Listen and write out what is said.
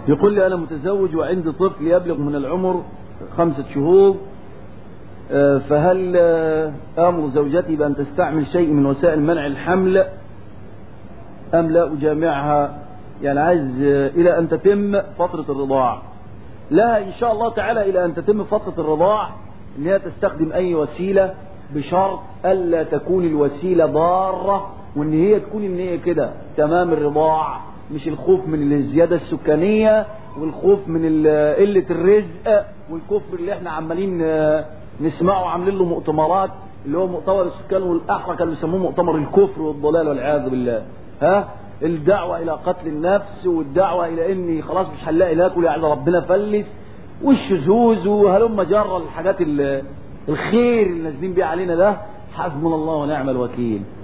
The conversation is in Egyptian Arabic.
يقول لي أنا متزوج وعندي طفل يبلغ من العمر خمسة شهور آه، فهل آه، آمر زوجتي بأن تستعمل شيء من وسائل منع الحمل أم لا أجامعها يعني عايز آه، إلى أن تتم فترة الرضاع لها إن شاء الله تعالى إلى أن تتم فترة الرضاع إن هي تستخدم أي وسيلة بشرط ألا تكون الوسيلة ضارة وإن هي تكون إن هي كده تمام الرضاع مش الخوف من الزيادة السكانية والخوف من ال- قلة الرزق والكفر اللي احنا عمالين آه، نسمعه عاملين له مؤتمرات اللي هو مؤتمر السكان والأحرى كانوا بيسموه مؤتمر الكفر والضلال والعياذ بالله ها الدعوة إلى قتل النفس والدعوة إلى إني خلاص مش هنلاقي ناكل يعني ربنا فلس والشذوذ وهلم جرى الحاجات ال- الخير اللي نازلين بيه علينا ده حسبنا الله ونعم الوكيل